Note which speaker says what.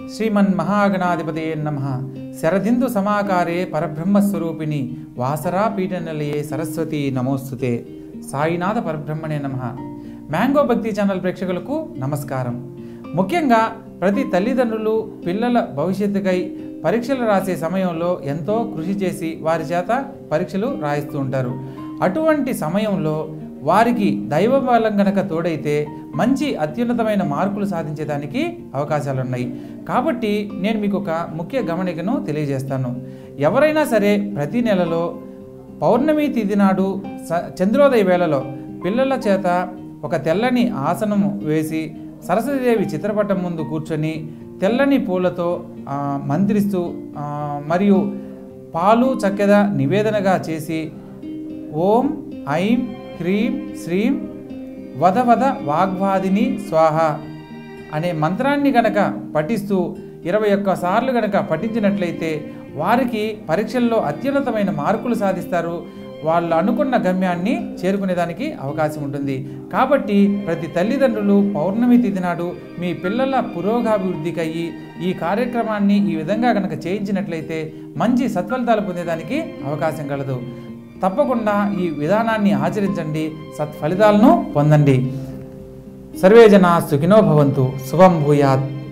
Speaker 1: శ్రీమన్ మహాగణాధిపతయే నమ శరదిందు సమాకారే పరబ్రహ్మస్వరూపిణి వాసరా పీఠనిలయే సరస్వతి నమోస్తుతే సాయినాథ పరబ్రహ్మణే నమ మ్యాంగో భక్తి ఛానల్ ప్రేక్షకులకు నమస్కారం ముఖ్యంగా ప్రతి తల్లిదండ్రులు పిల్లల భవిష్యత్తుకై పరీక్షలు రాసే సమయంలో ఎంతో కృషి చేసి వారి చేత పరీక్షలు రాయిస్తూ ఉంటారు అటువంటి సమయంలో వారికి దైవ బలం గనక తోడైతే మంచి అత్యున్నతమైన మార్కులు సాధించేదానికి అవకాశాలు ఉన్నాయి కాబట్టి నేను మీకు ఒక ముఖ్య గమనికను తెలియజేస్తాను ఎవరైనా సరే ప్రతి నెలలో పౌర్ణమి తిథి నాడు స చంద్రోదయ వేళలో పిల్లల చేత ఒక తెల్లని ఆసనము వేసి సరస్వతీదేవి చిత్రపటం ముందు కూర్చొని తెల్లని పూలతో ఆ, మంత్రిస్తూ ఆ, మరియు పాలు చక్కెర నివేదనగా చేసి ఓం ఐం హ్రీం శ్రీం వద వద వాగ్వాదిని స్వాహ అనే మంత్రాన్ని గనక పఠిస్తూ ఇరవై ఒక్క సార్లు గనక పఠించినట్లయితే వారికి పరీక్షల్లో అత్యున్నతమైన మార్కులు సాధిస్తారు వాళ్ళు అనుకున్న గమ్యాన్ని చేరుకునేదానికి అవకాశం ఉంటుంది కాబట్టి ప్రతి తల్లిదండ్రులు పౌర్ణమి తిథి నాడు మీ పిల్లల పురోగాభివృద్ధికయ్యి ఈ కార్యక్రమాన్ని ఈ విధంగా కనుక చేయించినట్లయితే మంచి సత్ఫలితాలు పొందేదానికి అవకాశం కలదు తప్పకుండా ఈ విధానాన్ని ఆచరించండి సత్ఫలితాలను పొందండి సర్వే జనా సుఖినో భవంతు శుభం భూయాత్